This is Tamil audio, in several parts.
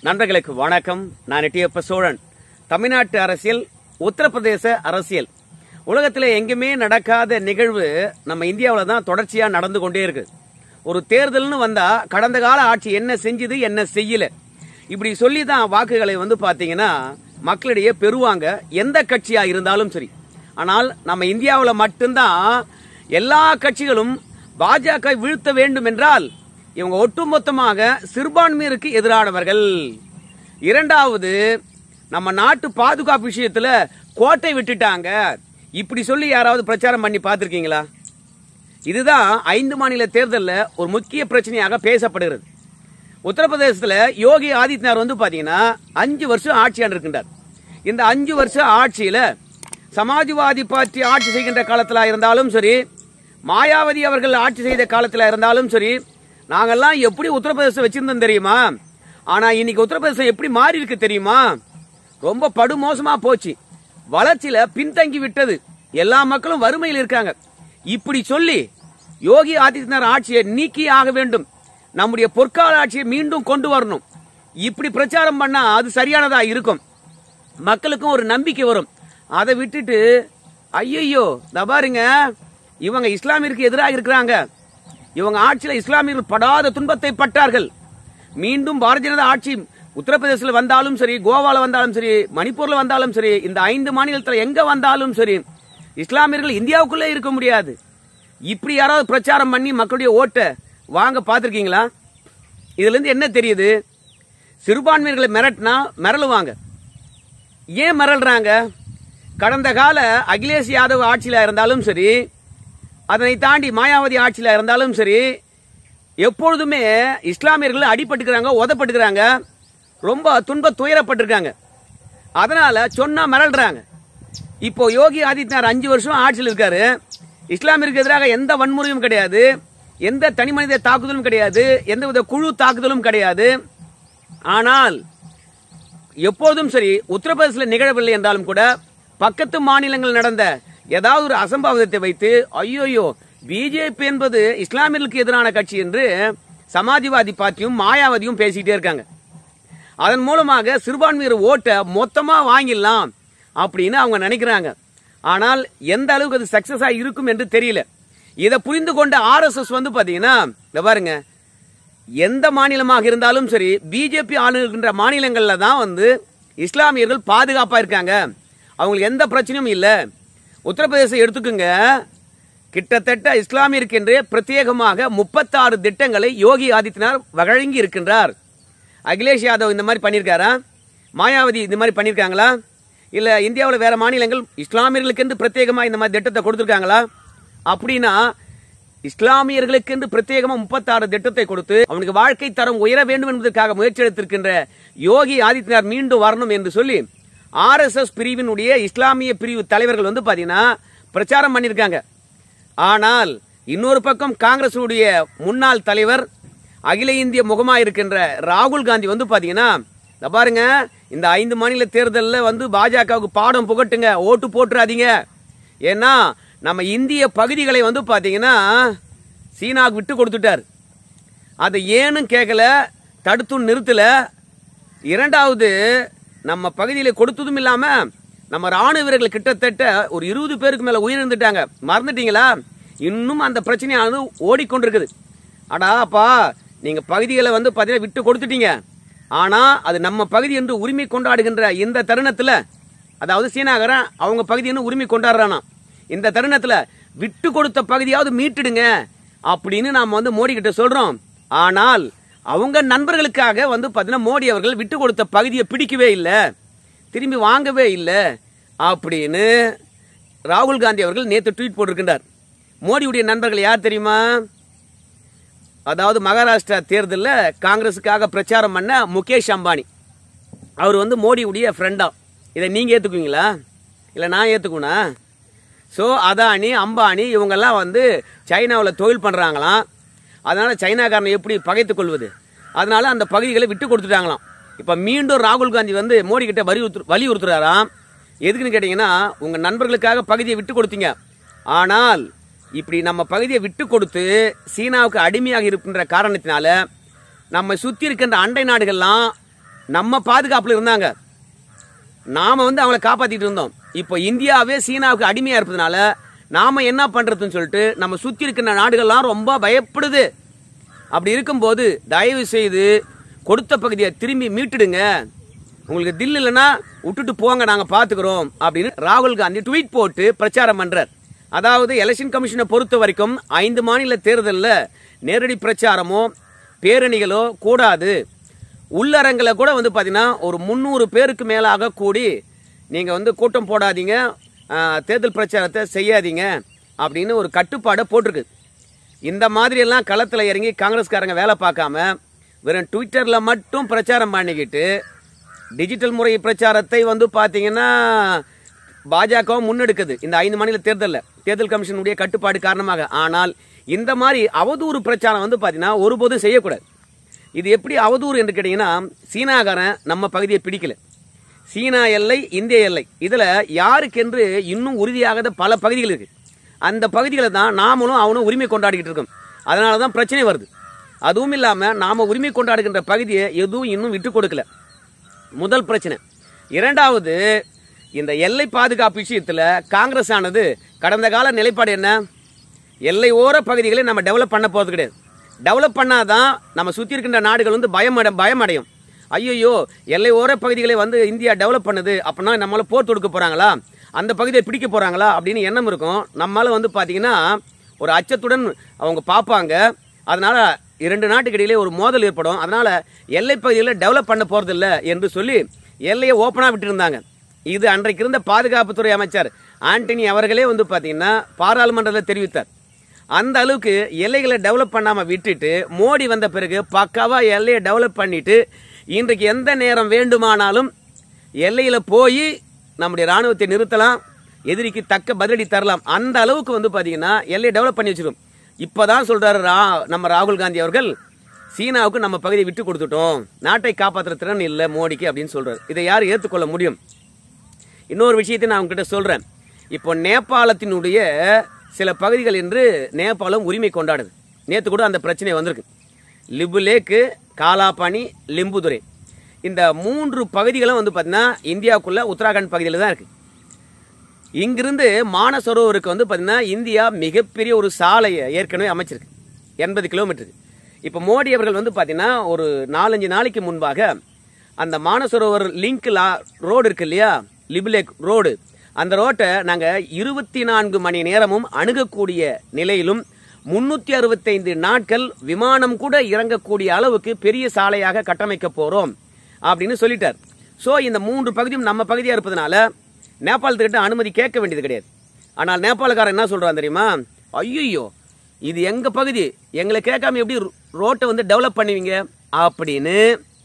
நண்பர்களுக்கு வணக்கம் நான் எட்டியப்ப சோழன் தமிழ்நாட்டு அரசியல் உத்தரப்பிரதேச அரசியல் உலகத்தில் எங்குமே நடக்காத நிகழ்வு நம்ம இந்தியாவில் தான் தொடர்ச்சியா நடந்து கொண்டே இருக்கு ஒரு தேர்தல்னு வந்தா கடந்த கால ஆட்சி என்ன செஞ்சது என்ன செய்யல இப்படி சொல்லி தான் வாக்குகளை வந்து பாத்தீங்கன்னா மக்களிடையே பெறுவாங்க எந்த கட்சியா இருந்தாலும் சரி ஆனால் நம்ம இந்தியாவில் மட்டும்தான் எல்லா கட்சிகளும் பாஜக வீழ்த்த வேண்டும் என்றால் இவங்க ஒட்டுமொத்தமாக சிறுபான்மையருக்கு எதிரானவர்கள் இரண்டாவது நம்ம நாட்டு பாதுகாப்பு விஷயத்துல கோட்டை விட்டுட்டாங்க இப்படி சொல்லி யாராவது பிரச்சாரம் பண்ணி பார்த்திருக்கீங்களா இதுதான் ஐந்து மாநில தேர்தலில் ஒரு முக்கிய பிரச்சனையாக பேசப்படுகிறது உத்தரப்பிரதேசத்துல யோகி ஆதித்யநாத் வந்து பாத்தீங்கன்னா அஞ்சு வருஷம் ஆட்சியாண்டு இருக்கின்றார் இந்த அஞ்சு வருஷம் ஆட்சியில சமாஜ்வாதி பார்ட்டி ஆட்சி செய்கின்ற காலத்துல இருந்தாலும் சரி மாயாவதி அவர்கள் ஆட்சி செய்த காலத்துல இருந்தாலும் சரி நாங்கெல்லாம் எப்படி உத்தரப்பிரதேசம் வச்சிருந்தோம் தெரியுமா ஆனா இன்னைக்கு உத்தரப்பிரதேசம் எப்படி மாறி இருக்கு தெரியுமா ரொம்ப படுமோசமா போச்சு வளர்ச்சியில பின்தங்கி விட்டது எல்லா மக்களும் வறுமையில் இருக்காங்க இப்படி சொல்லி யோகி ஆதித்யநாத் ஆட்சியை நீக்கி ஆக வேண்டும் நம்முடைய பொற்கால ஆட்சியை மீண்டும் கொண்டு வரணும் இப்படி பிரச்சாரம் பண்ணா அது சரியானதா இருக்கும் மக்களுக்கும் ஒரு நம்பிக்கை வரும் அதை விட்டுட்டு ஐயையோ இந்த பாருங்க இவங்க இஸ்லாமியருக்கு எதிராக இருக்கிறாங்க இவங்க ஆட்சியில் இஸ்லாமியர்கள் படாத துன்பத்தை பட்டார்கள் மீண்டும் பாரதிய ஜனதா ஆட்சி உத்தரப்பிரதேசத்தில் வந்தாலும் சரி கோவால வந்தாலும் சரி மணிப்பூர்ல வந்தாலும் சரி இந்த ஐந்து மாநிலத்தில் எங்க வந்தாலும் சரி இஸ்லாமியர்கள் இந்தியாவுக்குள்ளே இருக்க முடியாது இப்படி யாராவது பிரச்சாரம் பண்ணி மக்களுடைய ஓட்டை வாங்க பார்த்திருக்கீங்களா இதுல இருந்து என்ன தெரியுது சிறுபான்மையர்களை மிரட்டினா மிரளுவாங்க ஏன் மிரள்றாங்க கடந்த கால அகிலேஷ் யாதவ் ஆட்சியில இருந்தாலும் சரி அதனை தாண்டி மாயாவதி ஆட்சியில இருந்தாலும் சரி எப்பொழுதுமே இஸ்லாமியர்கள் அடிபட்டுக்கிறாங்க உதப்பட்டுக்கிறாங்க ரொம்ப துன்ப துயரப்பட்டிருக்காங்க அதனால சொன்னா மிரள்றாங்க இப்போ யோகி ஆதித்யநாத் அஞ்சு வருஷம் ஆட்சியில் இருக்காரு இஸ்லாமியருக்கு எதிராக எந்த வன்முறையும் கிடையாது எந்த தனி மனித தாக்குதலும் கிடையாது எந்தவித குழு தாக்குதலும் கிடையாது ஆனால் எப்போதும் சரி உத்தரப்பிரதேசத்தில் நிகழவில்லை என்றாலும் கூட பக்கத்து மாநிலங்கள் நடந்த ஏதாவது ஒரு அசம்பாவிதத்தை வைத்து ஐயோயோ பிஜேபி என்பது இஸ்லாமியர்களுக்கு எதிரான கட்சி என்று சமாஜ்வாதி பார்ட்டியும் மாயாவதியும் பேசிக்கிட்டே இருக்காங்க அதன் மூலமாக சிறுபான்மையர் ஓட்டை மொத்தமா வாங்கிடலாம் அப்படின்னு அவங்க நினைக்கிறாங்க ஆனால் எந்த அளவுக்கு அது சக்சஸா இருக்கும் என்று தெரியல இதை புரிந்து கொண்ட ஆர்எஸ்எஸ் வந்து பாத்தீங்கன்னா இந்த பாருங்க எந்த மாநிலமாக இருந்தாலும் சரி பிஜேபி ஆளுகின்ற மாநிலங்கள்ல தான் வந்து இஸ்லாமியர்கள் பாதுகாப்பா இருக்காங்க அவங்களுக்கு எந்த பிரச்சனையும் இல்லை உத்தரப்பிரதேசம் எடுத்துக்குங்க கிட்டத்தட்ட இஸ்லாமியருக்கென்றே பிரத்யேகமாக முப்பத்தாறு திட்டங்களை யோகி ஆதித்யநாத் வழங்கி இருக்கின்றார் அகிலேஷ் யாதவ் இந்த மாதிரி பண்ணியிருக்காரா மாயாவதி இந்த மாதிரி பண்ணியிருக்காங்களா இல்ல இந்தியாவில் வேற மாநிலங்கள் இஸ்லாமியர்களுக்கென்று பிரத்யேகமாக இந்த மாதிரி திட்டத்தை கொடுத்துருக்காங்களா அப்படின்னா இஸ்லாமியர்களுக்கென்று பிரத்யேகமா முப்பத்தாறு திட்டத்தை கொடுத்து அவனுக்கு வாழ்க்கை தரம் உயர வேண்டும் என்பதற்காக முயற்சி எடுத்திருக்கின்ற யோகி ஆதித்யநாத் மீண்டும் வரணும் என்று சொல்லி ஆர்எஸ்எஸ் பிரிவினுடைய இஸ்லாமிய பிரிவு தலைவர்கள் வந்து பாத்தீங்கன்னா பிரச்சாரம் பண்ணியிருக்காங்க ஆனால் இன்னொரு பக்கம் காங்கிரசுடைய முன்னாள் தலைவர் அகில இந்திய முகமா இருக்கின்ற ராகுல் காந்தி வந்து பாத்தீங்கன்னா இந்த பாருங்க இந்த ஐந்து மாநில தேர்தலில் வந்து பாஜகவுக்கு பாடம் புகட்டுங்க ஓட்டு போட்டுறாதீங்க ஏன்னா நம்ம இந்திய பகுதிகளை வந்து பாத்தீங்கன்னா சீனாவுக்கு விட்டு கொடுத்துட்டார் அதை ஏனும் கேட்கல தடுத்தும் நிறுத்தல இரண்டாவது நம்ம பகுதியில் கொடுத்ததும் இல்லாம நம்ம ராணுவ வீரர்கள் கிட்டத்தட்ட ஒரு இருபது பேருக்கு மேல உயிரிழந்துட்டாங்க மறந்துட்டீங்களா இன்னும் அந்த பிரச்சனையானது ஓடிக்கொண்டிருக்குது அடா அப்பா நீங்க பகுதிகளை வந்து பாத்தீங்கன்னா விட்டு கொடுத்துட்டீங்க ஆனா அது நம்ம பகுதி என்று உரிமை கொண்டாடுகின்ற இந்த தருணத்துல அதாவது சீனாகரன் அவங்க பகுதி என்று உரிமை கொண்டாடுறானா இந்த தருணத்துல விட்டு கொடுத்த பகுதியாவது மீட்டுடுங்க அப்படின்னு நாம வந்து மோடி கிட்ட சொல்றோம் ஆனால் அவங்க நண்பர்களுக்காக வந்து பாத்தீங்கன்னா மோடி அவர்கள் விட்டு கொடுத்த பகுதியை பிடிக்கவே இல்லை திரும்பி வாங்கவே இல்லை அப்படின்னு ராகுல் காந்தி அவர்கள் நேற்று ட்வீட் போட்டிருக்கின்றார் மோடியுடைய நண்பர்கள் யார் தெரியுமா அதாவது மகாராஷ்டிரா தேர்தலில் காங்கிரஸுக்காக பிரச்சாரம் பண்ண முகேஷ் அம்பானி அவர் வந்து மோடியுடைய ஃப்ரெண்டா இதை நீங்கள் ஏற்றுக்குவீங்களா இல்லை நான் ஏற்றுக்குனா ஸோ அதானி அம்பானி இவங்கெல்லாம் வந்து சைனாவில் தொழில் பண்ணுறாங்களாம் அதனால் சைனாக்காரனை எப்படி பகைத்துக் கொள்வது அதனால அந்த பகுதிகளை விட்டு கொடுத்துட்டாங்களாம் இப்போ மீண்டும் ராகுல் காந்தி வந்து மோடி கிட்ட வலியுறுத்து வலியுறுத்துறாராம் எதுக்குன்னு கேட்டிங்கன்னா உங்கள் நண்பர்களுக்காக பகுதியை விட்டு கொடுத்தீங்க ஆனால் இப்படி நம்ம பகுதியை விட்டு கொடுத்து சீனாவுக்கு அடிமையாக இருக்கின்ற காரணத்தினால நம்ம சுற்றி இருக்கின்ற அண்டை நாடுகள்லாம் நம்ம பாதுகாப்புல இருந்தாங்க நாம வந்து அவங்கள காப்பாத்திட்டு இருந்தோம் இப்போ இந்தியாவே சீனாவுக்கு அடிமையா இருப்பதனால நாம என்ன பண்றதுன்னு சொல்லிட்டு நம்ம சுத்தி இருக்கிற நாடுகள்லாம் ரொம்ப பயப்படுது அப்படி இருக்கும்போது தயவு செய்து கொடுத்த பகுதியை திரும்பி மீட்டுடுங்க உங்களுக்கு தில் இல்லைன்னா விட்டுட்டு போங்க நாங்க பாத்துக்கிறோம் அப்படின்னு ராகுல் காந்தி ட்வீட் போட்டு பிரச்சாரம் பண்றார் அதாவது எலெக்ஷன் கமிஷனை பொறுத்த வரைக்கும் ஐந்து மாநில தேர்தலில் நேரடி பிரச்சாரமோ பேரணிகளோ கூடாது உள்ளரங்கில் கூட வந்து பார்த்தீங்கன்னா ஒரு முந்நூறு பேருக்கு மேலாக கூடி நீங்கள் வந்து கூட்டம் போடாதீங்க ஆ, தேர்தல் பிரச்சாரத்தை செய்யாதீங்க அப்படின்னு ஒரு கட்டுப்பாடை போட்டிருக்கு இந்த மாதிரி எல்லாம் களத்தில் இறங்கி காங்கிரஸ்காரங்க வேலை பார்க்காம வெறும் ட்விட்டரில் மட்டும் பிரச்சாரம் பண்ணிக்கிட்டு டிஜிட்டல் முறை பிரச்சாரத்தை வந்து பார்த்தீங்கன்னா பாஜகவும் முன்னெடுக்குது இந்த ஐந்து மாநில தேர்தலில் தேர்தல் கமிஷனுடைய கட்டுப்பாடு காரணமாக ஆனால் இந்த மாதிரி அவதூறு பிரச்சாரம் வந்து பார்த்தீங்கன்னா ஒருபோதும் செய்யக்கூடாது இது எப்படி அவதூறு என்று கேட்டீங்கன்னா சீனாகாரன் நம்ம பகுதியை பிடிக்கல சீனா எல்லை இந்திய எல்லை இதுல யாருக்கென்று இன்னும் உறுதியாகாத பல பகுதிகள் இருக்கு அந்த பகுதிகளை தான் நாமளும் அவனும் உரிமை கொண்டாடிக்கிட்டு இருக்கோம் அதனால தான் பிரச்சனை வருது அதுவும் இல்லாம நாம உரிமை கொண்டாடுகின்ற பகுதியை எதுவும் இன்னும் விட்டு கொடுக்கல முதல் பிரச்சனை இரண்டாவது இந்த எல்லை பாதுகாப்பு விஷயத்துல காங்கிரஸ் ஆனது கடந்த கால நிலைப்பாடு என்ன எல்லை ஓர பகுதிகளை நம்ம டெவலப் பண்ண போறது கிடையாது டெவலப் பண்ணாதான் நம்ம சுத்தி இருக்கின்ற நாடுகள் வந்து பயம் அடை- பயம் அடையும் ஐயோ எல்லை ஓர பகுதிகளை வந்து இந்தியா டெவலப் பண்ணுது அப்படின்னா நம்மளால போர் தொடுக்க போறாங்களா அந்த பகுதியை பிடிக்க போறாங்களா அப்படின்னு எண்ணம் இருக்கும் நம்மால வந்து பாத்தீங்கன்னா ஒரு அச்சத்துடன் அவங்க பார்ப்பாங்க அதனால இரண்டு நாட்டுக்கு இடையிலே ஒரு மோதல் ஏற்படும் அதனால எல்லை பகுதிகளை டெவலப் பண்ண போறதில்ல என்று சொல்லி எல்லையை ஓப்பனா விட்டுருந்தாங்க இது அன்றைக்கு இருந்த பாதுகாப்புத்துறை அமைச்சர் ஆண்டனி அவர்களே வந்து பாத்தீங்கன்னா பாராளுமன்றத்தில் தெரிவித்தார் அந்த அளவுக்கு எல்லைகளை டெவலப் பண்ணாம விட்டுட்டு மோடி வந்த பிறகு பக்காவா எல்லையை டெவலப் பண்ணிட்டு இன்றைக்கு எந்த நேரம் வேண்டுமானாலும் எல்லையில போய் நம்முடைய ராணுவத்தை நிறுத்தலாம் எதிரிக்கு தக்க பதிலடி தரலாம் அந்த அளவுக்கு வந்து பாத்தீங்கன்னா எல்லையை டெவலப் பண்ணி வச்சிருக்கோம் இப்பதான் சொல்றாரு ரா- நம்ம ராகுல் காந்தி அவர்கள் சீனாவுக்கு நம்ம பகுதியை விட்டு கொடுத்துட்டோம் நாட்டை காப்பாற்றுற திறன் இல்லை மோடிக்கு அப்படின்னு சொல்றாரு இதை யார் ஏற்றுக்கொள்ள முடியும் இன்னொரு விஷயத்தை நான் உங்ககிட்ட சொல்றேன் இப்போ நேபாளத்தினுடைய சில பகுதிகள் என்று நேபாளம் உரிமை கொண்டாடுது நேற்று கூட அந்த பிரச்சனை வந்திருக்கு லிபு லேக்கு காலாபாணி லிம்புதுரை இந்த மூன்று பகுதிகளும் வந்து பார்த்தீங்கன்னா இந்தியாவுக்குள்ள உத்தராகண்ட் பகுதியில் தான் இருக்கு இங்கிருந்து மானசரோவருக்கு வந்து பார்த்தீங்கன்னா இந்தியா மிகப்பெரிய ஒரு சாலையை ஏற்கனவே அமைச்சிருக்கு எண்பது கிலோமீட்டருக்கு இப்போ மோடி அவர்கள் வந்து பார்த்தீங்கன்னா ஒரு நாலஞ்சு நாளைக்கு முன்பாக அந்த மானசரோவர் லிங்க் லா ரோடு இருக்கு இல்லையா லிபிலேக் ரோடு அந்த ரோட்டை நாங்கள் இருபத்தி நான்கு மணி நேரமும் அணுகக்கூடிய நிலையிலும் முன்னூத்தி அறுபத்தைந்து நாட்கள் விமானம் கூட இறங்கக்கூடிய அளவுக்கு பெரிய சாலையாக கட்டமைக்க போறோம் அப்படின்னு சொல்லிட்டார் சோ இந்த மூன்று பகுதியும் நம்ம பகுதியா இருப்பதனால நேபாளத்துக்கிட்ட அனுமதி கேட்க வேண்டியது கிடையாது ஆனால் நேபாளக்காரன் என்ன சொல்றான் தெரியுமா ஐயோ இது எங்க பகுதி எங்களை கேட்காம எப்படி ரோட்டை வந்து டெவலப் பண்ணுவீங்க அப்படின்னு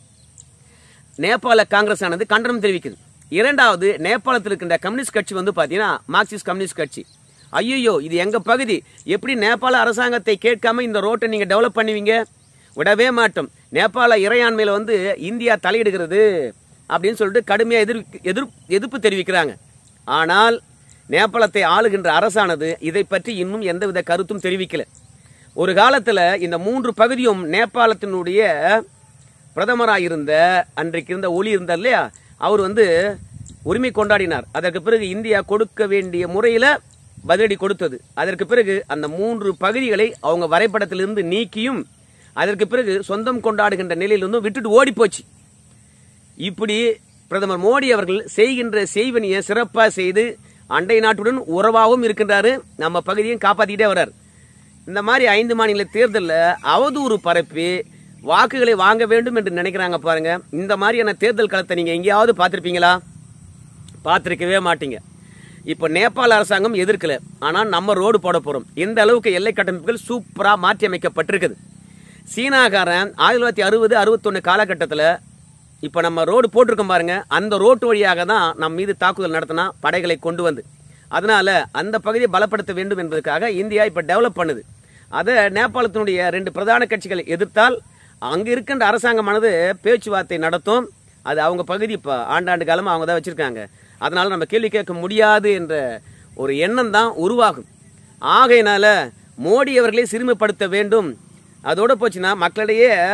நேபாள காங்கிரஸ் ஆனது கண்டனம் தெரிவிக்குது இரண்டாவது நேபாளத்தில் இருக்கின்ற கம்யூனிஸ்ட் கட்சி வந்து பார்த்தீங்கன்னா மார்க்சிஸ்ட் கம்யூனிஸ்ட் கட்சி ஐயோ இது எங்க பகுதி எப்படி நேபாள அரசாங்கத்தை கேட்காம இந்த ரோட்டை நீங்க டெவலப் பண்ணுவீங்க விடவே மாட்டோம் நேபாள இறையாண்மையில வந்து இந்தியா தலையிடுகிறது அப்படின்னு சொல்லிட்டு கடுமையா எதிர் எதிர் எதிர்ப்பு தெரிவிக்கிறாங்க ஆனால் நேபாளத்தை ஆளுகின்ற அரசானது இதை பற்றி இன்னும் எந்தவித கருத்தும் தெரிவிக்கல ஒரு காலத்துல இந்த மூன்று பகுதியும் நேபாளத்தினுடைய பிரதமராக இருந்த அன்றைக்கு இருந்த ஒலி இருந்தார் இல்லையா அவர் வந்து உரிமை கொண்டாடினார் அதற்கு பிறகு இந்தியா கொடுக்க வேண்டிய முறையில பதிலடி கொடுத்தது அதற்கு பிறகு அந்த மூன்று பகுதிகளை அவங்க வரைபடத்திலிருந்து நீக்கியும் அதற்கு பிறகு சொந்தம் கொண்டாடுகின்ற நிலையிலிருந்தும் விட்டுட்டு ஓடி போச்சு இப்படி பிரதமர் மோடி அவர்கள் செய்கின்ற செய்வனியை சிறப்பா செய்து அண்டை நாட்டுடன் உறவாகவும் இருக்கின்றாரு நம்ம பகுதியும் காப்பாத்திக்கிட்டே வர்றார் இந்த மாதிரி ஐந்து மாநில தேர்தலில் அவதூறு பரப்பி வாக்குகளை வாங்க வேண்டும் என்று நினைக்கிறாங்க பாருங்க இந்த மாதிரியான தேர்தல் களத்தை நீங்க எங்கேயாவது பார்த்திருப்பீங்களா பார்த்திருக்கவே மாட்டீங்க இப்போ நேபாள அரசாங்கம் எதிர்க்கல ஆனா நம்ம ரோடு போட போறோம் இந்த அளவுக்கு எல்லை கட்டமைப்புகள் சூப்பரா மாற்றி அமைக்கப்பட்டிருக்குது சீனாக்காரன் ஆயிரத்தி தொள்ளாயிரத்தி அறுபது அறுபத்தொன்னு காலகட்டத்தில் இப்போ நம்ம ரோடு போட்டிருக்கோம் பாருங்க அந்த ரோட்டு வழியாக தான் நம் மீது தாக்குதல் நடத்தினா படைகளை கொண்டு வந்து அதனால அந்த பகுதியை பலப்படுத்த வேண்டும் என்பதற்காக இந்தியா இப்போ டெவலப் பண்ணுது அதை நேபாளத்தினுடைய ரெண்டு பிரதான கட்சிகள் எதிர்த்தால் அங்கே இருக்கின்ற அரசாங்கமானது பேச்சுவார்த்தை நடத்தும் அது அவங்க பகுதி இப்போ ஆண்டாண்டு காலமாக அவங்க தான் வச்சிருக்காங்க அதனால நம்ம கேள்வி கேட்க முடியாது என்ற ஒரு எண்ணம் தான் உருவாகும் ஆகையினால மோடி அவர்களை சிறுமைப்படுத்த வேண்டும் அதோட போச்சுன்னா மக்களிடையே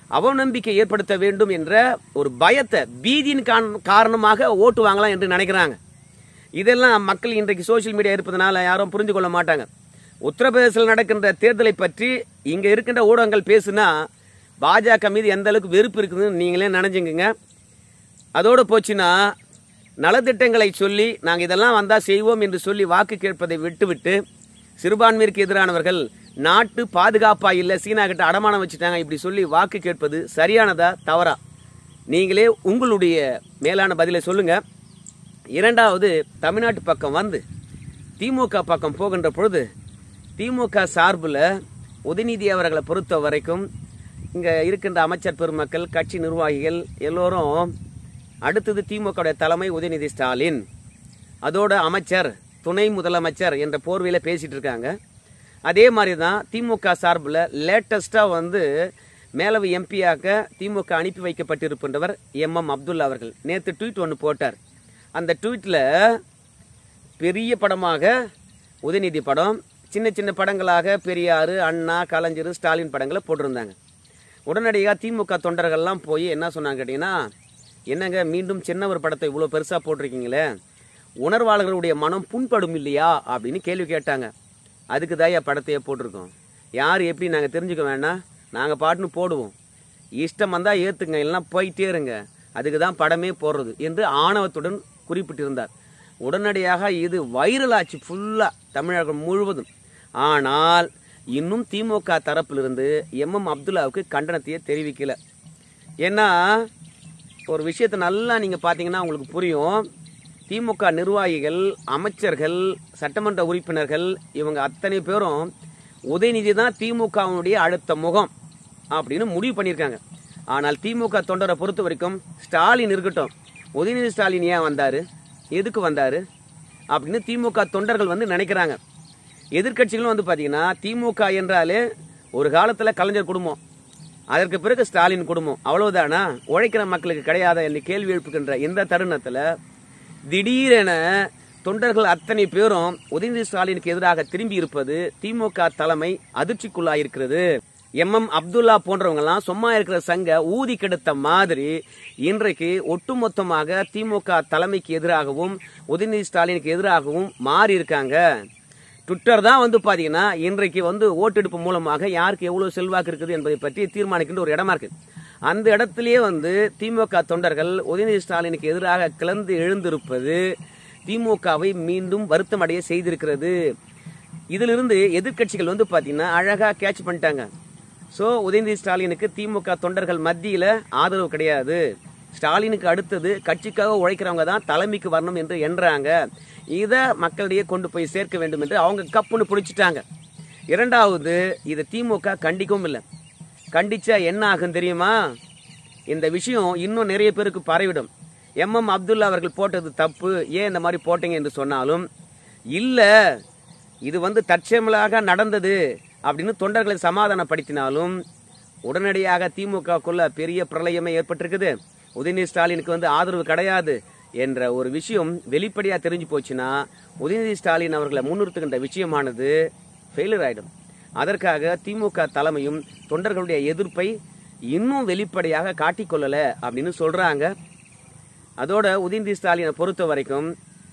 அவநம்பிக்கை ஏற்படுத்த வேண்டும் என்ற ஒரு பயத்தை பீதியின் காரண- காரணமாக ஓட்டு வாங்கலாம் என்று நினைக்கிறாங்க இதெல்லாம் மக்கள் இன்றைக்கு சோஷியல் மீடியா இருப்பதனால யாரும் புரிந்து கொள்ள மாட்டாங்க உத்தரப்பிரதேசத்தில் நடக்கின்ற தேர்தலை பற்றி இங்க இருக்கின்ற ஊடகங்கள் பேசுனா பாஜக மீது எந்த அளவுக்கு வெறுப்பு இருக்குதுன்னு நீங்களே நினைச்சுங்க அதோடு போச்சுன்னா நலத்திட்டங்களை சொல்லி நாங்கள் இதெல்லாம் வந்தால் செய்வோம் என்று சொல்லி வாக்கு கேட்பதை விட்டுவிட்டு சிறுபான்மையிற்கு எதிரானவர்கள் நாட்டு பாதுகாப்பா இல்லை சீனா கிட்ட அடமானம் வச்சுட்டாங்க இப்படி சொல்லி வாக்கு கேட்பது சரியானதா தவறா நீங்களே உங்களுடைய மேலான பதிலை சொல்லுங்க இரண்டாவது தமிழ்நாட்டு பக்கம் வந்து திமுக பக்கம் போகின்ற பொழுது திமுக சார்பில் உதயநிதி அவர்களை பொறுத்த வரைக்கும் இங்கே இருக்கின்ற அமைச்சர் பெருமக்கள் கட்சி நிர்வாகிகள் எல்லோரும் அடுத்தது திமுக தலைமை உதயநிதி ஸ்டாலின் அதோட அமைச்சர் துணை முதலமைச்சர் என்ற போர்வையில் பேசிட்டு இருக்காங்க அதே மாதிரி தான் திமுக சார்பில் லேட்டஸ்ட்டாக வந்து மேலவை எம்பியாக திமுக அனுப்பி வைக்கப்பட்டிருக்கின்றவர் எம் எம் அப்துல்லா அவர்கள் நேற்று ட்வீட் ஒன்று போட்டார் அந்த ட்வீட்டில் பெரிய படமாக உதயநிதி படம் சின்ன சின்ன படங்களாக பெரியார் அண்ணா கலைஞர் ஸ்டாலின் படங்களை போட்டிருந்தாங்க உடனடியாக திமுக தொண்டர்கள்லாம் போய் என்ன சொன்னாங்க கேட்டிங்கன்னா என்னங்க மீண்டும் சின்னவர் படத்தை இவ்வளோ பெருசாக போட்டிருக்கீங்களே உணர்வாளர்களுடைய மனம் புண்படும் இல்லையா அப்படின்னு கேள்வி கேட்டாங்க அதுக்கு தாயா படத்தையே போட்டிருக்கோம் யார் எப்படி நாங்கள் தெரிஞ்சுக்க வேணாம் நாங்கள் பாட்டுன்னு போடுவோம் இஷ்டம் வந்தால் ஏற்றுங்க இல்லைன்னா போயிட்டே இருங்க அதுக்கு தான் படமே போடுறது என்று ஆணவத்துடன் குறிப்பிட்டிருந்தார் உடனடியாக இது வைரல் ஆச்சு ஃபுல்லாக தமிழகம் முழுவதும் ஆனால் இன்னும் திமுக தரப்பிலிருந்து எம் எம் அப்துல்லாவுக்கு கண்டனத்தையே தெரிவிக்கல ஏன்னா ஒரு விஷயத்தை நல்லா நீங்கள் பார்த்தீங்கன்னா உங்களுக்கு புரியும் திமுக நிர்வாகிகள் அமைச்சர்கள் சட்டமன்ற உறுப்பினர்கள் இவங்க அத்தனை பேரும் உதயநிதி தான் திமுகவுடைய அடுத்த முகம் அப்படின்னு முடிவு பண்ணியிருக்காங்க ஆனால் திமுக தொண்டரை பொறுத்த வரைக்கும் ஸ்டாலின் இருக்கட்டும் உதயநிதி ஸ்டாலின் ஏன் வந்தார் எதுக்கு வந்தார் அப்படின்னு திமுக தொண்டர்கள் வந்து நினைக்கிறாங்க எதிர்க்கட்சிகளும் வந்து பார்த்தீங்கன்னா திமுக என்றாலே ஒரு காலத்தில் கலைஞர் குடும்பம் அதற்கு பிறகு ஸ்டாலின் குடும்பம் அவ்வளவுதானா உழைக்கிற மக்களுக்கு கிடையாத என்று கேள்வி எழுப்புகின்ற இந்த தருணத்தில் திடீரென தொண்டர்கள் அத்தனை பேரும் உதயநிதி ஸ்டாலினுக்கு எதிராக திரும்பி இருப்பது திமுக தலைமை அதிர்ச்சிக்குள்ளாயிருக்கிறது எம் எம் அப்துல்லா போன்றவங்கலாம் சும்மா இருக்கிற சங்க ஊதி கெடுத்த மாதிரி இன்றைக்கு ஒட்டுமொத்தமாக திமுக தலைமைக்கு எதிராகவும் உதயநிதி ஸ்டாலினுக்கு எதிராகவும் மாறி இருக்காங்க ட்விட்டர் தான் வந்து பாத்தீங்கன்னா இன்றைக்கு வந்து ஓட்டெடுப்பு மூலமாக யாருக்கு எவ்வளவு செல்வாக்கு இருக்குது என்பதை பற்றி தீர்மானிக்கின்ற ஒரு இடமா இருக்கு அந்த இடத்திலேயே வந்து திமுக தொண்டர்கள் உதயநிதி ஸ்டாலினுக்கு எதிராக கிளர்ந்து எழுந்திருப்பது திமுகவை மீண்டும் வருத்தமடைய செய்திருக்கிறது இதிலிருந்து எதிர்க்கட்சிகள் வந்து பாத்தீங்கன்னா அழகா கேட்ச் பண்ணிட்டாங்க ஸோ உதயநிதி ஸ்டாலினுக்கு திமுக தொண்டர்கள் மத்தியில ஆதரவு கிடையாது ஸ்டாலினுக்கு அடுத்தது கட்சிக்காக உழைக்கிறவங்க தான் தலைமைக்கு வரணும் என்று எண்றாங்க இதை மக்களிடையே கொண்டு போய் சேர்க்க வேண்டும் என்று அவங்க கப்புன்னு பிடிச்சிட்டாங்க இரண்டாவது இதை திமுக கண்டிக்கவும் இல்லை கண்டிச்சா என்ன ஆகும் தெரியுமா இந்த விஷயம் இன்னும் நிறைய பேருக்கு பரவிடும் எம் எம் அப்துல்லா அவர்கள் போட்டது தப்பு ஏன் இந்த மாதிரி போட்டீங்க என்று சொன்னாலும் இல்ல இது வந்து தற்செயலாக நடந்தது அப்படின்னு தொண்டர்களை சமாதானப்படுத்தினாலும் உடனடியாக திமுகக்குள்ள பெரிய பிரளயமே ஏற்பட்டிருக்குது உதயநிதி ஸ்டாலினுக்கு வந்து ஆதரவு கிடையாது என்ற ஒரு விஷயம் வெளிப்படையா தெரிஞ்சு போச்சுன்னா உதயநிதி ஸ்டாலின் அவர்களை முன்னிறுத்துகின்ற விஷயமானது ஃபெயிலியர் ஆயிடும் அதற்காக திமுக தலைமையும் தொண்டர்களுடைய எதிர்ப்பை இன்னும் வெளிப்படையாக காட்டிக்கொள்ளல அப்படின்னு சொல்றாங்க அதோட உதயநிதி ஸ்டாலினை பொறுத்த வரைக்கும்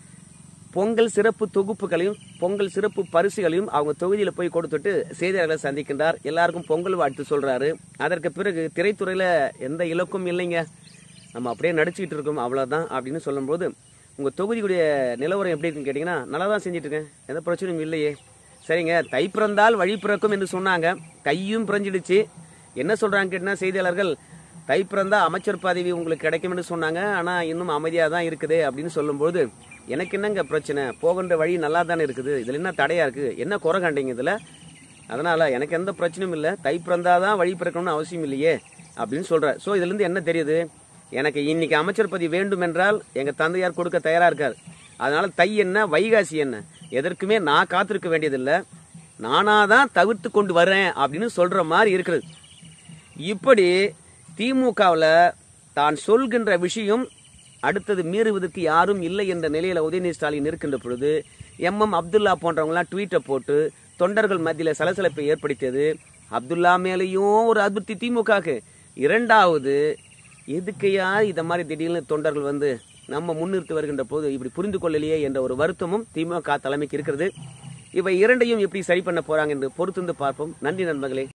பொங்கல் சிறப்பு தொகுப்புகளையும் பொங்கல் சிறப்பு பரிசுகளையும் அவங்க தொகுதியில போய் கொடுத்துட்டு செய்தியாளர்களை சந்திக்கின்றார் எல்லாருக்கும் பொங்கல் வாழ்த்து சொல்றாரு அதற்கு பிறகு திரைத்துறையில எந்த இலக்கும் இல்லைங்க நம்ம அப்படியே நடிச்சுக்கிட்டு இருக்கோம் அவ்வளவுதான் அப்படின்னு சொல்லும்போது உங்க தொகுதியுடைய நிலவரம் எப்படி இருக்குன்னு கேட்டீங்கன்னா நல்லா தான் செஞ்சுட்டு இருக்கேன் எந்த பிரச்சனையும் இல்லையே சரிங்க தை பிறந்தால் வழி பிறக்கும் என்று சொன்னாங்க தையும் பிறஞ்சிடுச்சு என்ன சொல்றாங்க கேட்டீங்கன்னா செய்தியாளர்கள் தை பிறந்தா அமைச்சர் பதவி உங்களுக்கு கிடைக்கும் என்று சொன்னாங்க ஆனா இன்னும் அமைதியா தான் இருக்குது அப்படின்னு சொல்லும்போது எனக்கு என்னங்க பிரச்சனை போகின்ற வழி நல்லா தானே இருக்குது இதுல என்ன தடையா இருக்கு என்ன குறை கண்டீங்க இதுல அதனால எனக்கு எந்த பிரச்சனையும் இல்லை தை பிறந்தாதான் வழி பிறக்கணும்னு அவசியம் இல்லையே அப்படின்னு சொல்ற ஸோ இதுல இருந்து என்ன தெரியுது எனக்கு இன்னைக்கு அமைச்சர் பதவி வேண்டும் என்றால் எங்க தந்தையார் கொடுக்க தயாரா இருக்கார் அதனால தை என்ன வைகாசி என்ன எதற்குமே நான் காத்திருக்க வேண்டியதில்லை நானா தான் தவிர்த்து கொண்டு வரேன் அப்படின்னு சொல்ற மாதிரி இருக்கிறது இப்படி திமுகவில் தான் சொல்கின்ற விஷயம் அடுத்தது மீறுவதற்கு யாரும் இல்லை என்ற நிலையில உதயநிதி ஸ்டாலின் இருக்கின்ற பொழுது எம் எம் அப்துல்லா போன்றவங்களாம் ட்வீட்டை போட்டு தொண்டர்கள் மத்தியில் சலசலப்பை ஏற்படுத்தியது அப்துல்லா மேலேயும் ஒரு அதிருப்தி திமுகக்கு இரண்டாவது எதுக்கையா இந்த மாதிரி திடீர்னு தொண்டர்கள் வந்து நம்ம முன்னிறுத்தி வருகின்ற போது இப்படி புரிந்து கொள்ளலையே என்ற ஒரு வருத்தமும் திமுக தலைமைக்கு இருக்கிறது இவை இரண்டையும் எப்படி சரி பண்ண போறாங்க என்று பொறுத்திருந்து பார்ப்போம் நன்றி நண்பர்களே